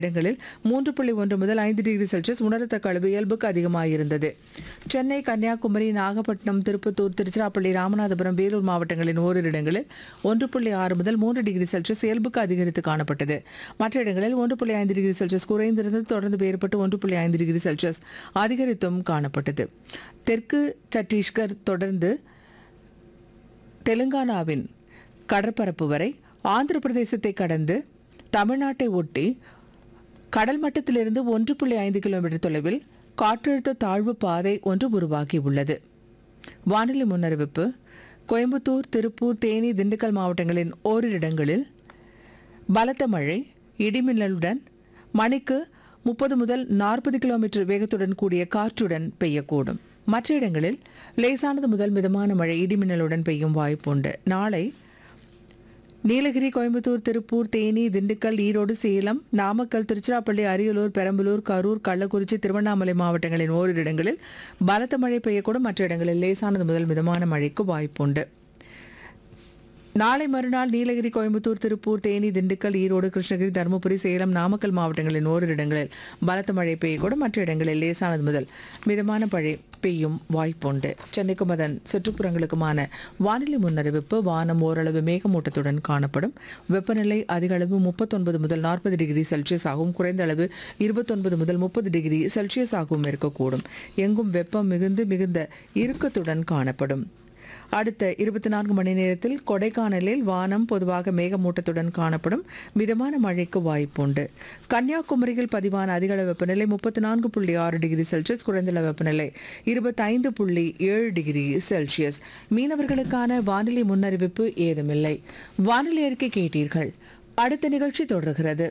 இடங்களில் மூன்று புள்ளி ஒன்று முதல் ஐந்து டிகிரி செல்சியஸ் உணரத்தக்க அளவு இயல்புக்கு அதிகமாயிருந்தது சென்னை கன்னியாகுமரி நாகப்பட்டினம் திருப்பத்தூர் திருச்சிராப்பள்ளி ராமநாதபுரம் வேலூர் மாவட்டங்களின் ஓரிரு இடங்களில் ஒன்று புள்ளி ஆறு முதல் மூன்று டிகிரி செல்சியஸ் இயல்புக்கு அதிகரித்து காணப்பட்டது மற்ற இடங்களில் ஒன்று புள்ளி ஐந்து டிகிரி செல்சியஸ் குறைந்திருந்தது தொடர்ந்து வேறுபட்டு ஒன்று புள்ளி ஐந்து டிகிரி செல்சியஸ் அதிகரித்தும் காணப்பட்டது தெற்கு சத்தீஸ்கர் தொடர்ந்து தெலுங்கானாவின் கடற்பரப்பு வரை ஆந்திர பிரதேசத்தை கடந்து தமிழ்நாட்டை ஒட்டி கடல் மட்டத்திலிருந்து ஒன்று புள்ளி ஐந்து கிலோமீட்டர் தொலைவில் காற்றழுத்த தாழ்வு பாதை ஒன்று உருவாகியுள்ளது வானிலை முன்னறிவிப்பு கோயம்புத்தூர் திருப்பூர் தேனி திண்டுக்கல் மாவட்டங்களின் ஓரிரு இடங்களில் பலத்த மழை இடிமின்னலுடன் மணிக்கு முப்பது முதல் நாற்பது கிலோமீட்டர் வேகத்துடன் கூடிய காற்றுடன் பெய்யக்கூடும் மற்ற இடங்களில் லேசானது முதல் மிதமான மழை இடிமின்னலுடன் பெய்யும் வாய்ப்புண்டு நாளை நீலகிரி கோயம்புத்தூர் திருப்பூர் தேனி திண்டுக்கல் ஈரோடு சேலம் நாமக்கல் திருச்சிராப்பள்ளி அரியலூர் பெரம்பலூர் கரூர் கள்ளக்குறிச்சி திருவண்ணாமலை மாவட்டங்களின் ஓரிரு இடங்களில் பலத்த மழை பெய்யக்கூடும் மற்ற இடங்களில் லேசானது முதல் மிதமான மழைக்கு வாய்ப்புண்டு நாளை மறுநாள் நீலகிரி கோயம்புத்தூர் திருப்பூர் தேனி திண்டுக்கல் ஈரோடு கிருஷ்ணகிரி தருமபுரி சேலம் நாமக்கல் மாவட்டங்களின் ஓரிரு இடங்களில் பலத்த மழை பெய்யக்கூடும் மற்ற இடங்களில் லேசானது முதல் மிதமான மழை பெய்யும் வாய்ப்புண்டு சென்னைக்கும் அதன் சுற்றுப்புறங்களுக்குமான வானிலை முன்னறிவிப்பு வானம் ஓரளவு மேகமூட்டத்துடன் காணப்படும் வெப்பநிலை அதிக அளவு முப்பத்தொன்பது முதல் நாற்பது டிகிரி செல்சியஸ் ஆகவும் குறைந்த அளவு இருபத்தொன்பது முதல் முப்பது டிகிரி செல்சியஸ் ஆகவும் இருக்கக்கூடும் எங்கும் வெப்பம் மிகுந்து மிகுந்த இறுக்கத்துடன் காணப்படும் அடுத்த இருபத்தி நான்கு மணி நேரத்தில் கொடைக்கானலில் வானம் பொதுவாக மேகமூட்டத்துடன் காணப்படும் மிதமான மழைக்கு வாய்ப்புண்டு கன்னியாகுமரியில் பதிவான அதிகளவு வெப்பநிலை முப்பத்தி நான்கு புள்ளி ஆறு டிகிரி செல்சியஸ் குறைந்தளவு வெப்பநிலை இருபத்தைந்து புள்ளி ஏழு டிகிரி செல்சியஸ் மீனவர்களுக்கான வானிலை முன்னறிவிப்பு ஏதுமில்லை வானிலை அறிக்கை கேட்டீர்கள் அடுத்த நிகழ்ச்சி தொடர்கிறது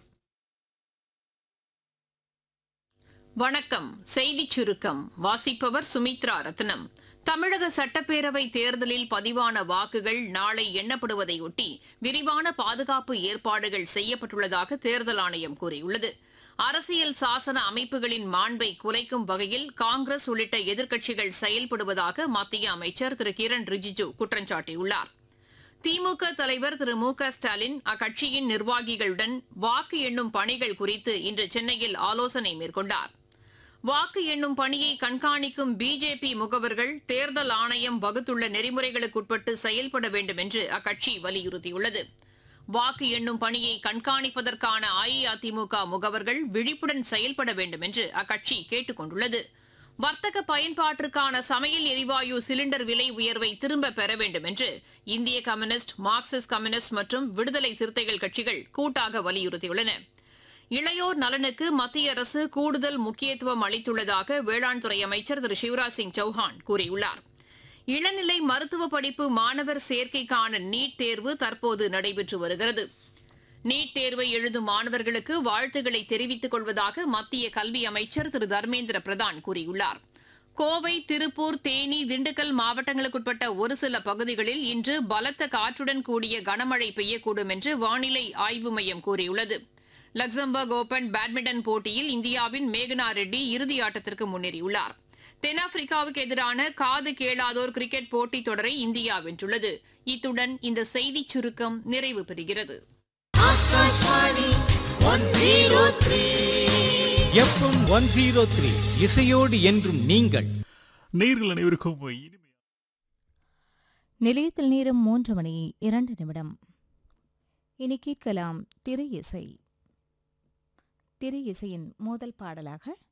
வணக்கம் செய்திச் சுருக்கம் வாசிப்பவர் சுமித்ரா ரத்னம் தமிழக சட்டப்பேரவை தேர்தலில் பதிவான வாக்குகள் நாளை எண்ணப்படுவதையொட்டி விரிவான பாதுகாப்பு ஏற்பாடுகள் செய்யப்பட்டுள்ளதாக தேர்தல் ஆணையம் கூறியுள்ளது அரசியல் சாசன அமைப்புகளின் மாண்பை குலைக்கும் வகையில் காங்கிரஸ் உள்ளிட்ட எதிர்க்கட்சிகள் செயல்படுவதாக மத்திய அமைச்சர் திரு கிரண் ரிஜிஜு குற்றம் சாட்டியுள்ளார் திமுக தலைவர் திரு மு க ஸ்டாலின் அக்கட்சியின் நிர்வாகிகளுடன் வாக்கு எண்ணும் பணிகள் குறித்து இன்று சென்னையில் ஆலோசனை மேற்கொண்டார் வாக்கு எண்ணும் பணியை கண்காணிக்கும் பிஜேபி முகவர்கள் தேர்தல் ஆணையம் வகுத்துள்ள நெறிமுறைகளுக்குட்பட்டு செயல்பட வேண்டும் என்று அக்கட்சி வலியுறுத்தியுள்ளது வாக்கு எண்ணும் பணியை கண்காணிப்பதற்கான அஇஅதிமுக முகவர்கள் விழிப்புடன் செயல்பட வேண்டும் என்று அக்கட்சி கேட்டுக் கொண்டுள்ளது வர்த்தக பயன்பாட்டிற்கான சமையல் எரிவாயு சிலிண்டர் விலை உயர்வை திரும்ப பெற வேண்டும் என்று இந்திய கம்யூனிஸ்ட் மார்க்சிஸ்ட் கம்யூனிஸ்ட் மற்றும் விடுதலை சிறுத்தைகள் கட்சிகள் கூட்டாக வலியுறுத்தியுள்ளன இளையோர் நலனுக்கு மத்திய அரசு கூடுதல் முக்கியத்துவம் அளித்துள்ளதாக வேளாண் துறை அமைச்சர் திரு சிவராஜ் சிங் சௌஹான் கூறியுள்ளார் இளநிலை மருத்துவ படிப்பு மாணவர் சேர்க்கைக்கான நீட் தேர்வு தற்போது நடைபெற்று வருகிறது நீட் தேர்வை எழுதும் மாணவர்களுக்கு வாழ்த்துக்களை தெரிவித்துக் கொள்வதாக மத்திய கல்வி அமைச்சர் திரு தர்மேந்திர பிரதான் கூறியுள்ளார் கோவை திருப்பூர் தேனி திண்டுக்கல் மாவட்டங்களுக்குட்பட்ட ஒரு சில பகுதிகளில் இன்று பலத்த காற்றுடன் கூடிய கனமழை பெய்யக்கூடும் என்று வானிலை ஆய்வு மையம் கூறியுள்ளது லக்சம்பர்க் ஓபன் பேட்மிண்டன் போட்டியில் இந்தியாவின் மேகனா ரெட்டி இறுதி ஆட்டத்திற்கு முன்னேறியுள்ளார் தென்னாப்பிரிக்காவுக்கு எதிரான காது கேளாதோர் கிரிக்கெட் போட்டித் தொடரை இந்தியா வென்றுள்ளது இத்துடன் இந்த செய்திச் சுருக்கம் நிறைவு பெறுகிறது எஃப்எம் ஒன் ஜீரோ த்ரீ இசையோடு என்றும் நீங்கள் நேர்கள் அனைவருக்கும் இனிமை நிலையத்தில் நேரம் மூன்று மணி இரண்டு நிமிடம் இனி கேட்கலாம் திரை இசை திரை இசையின் முதல் பாடலாக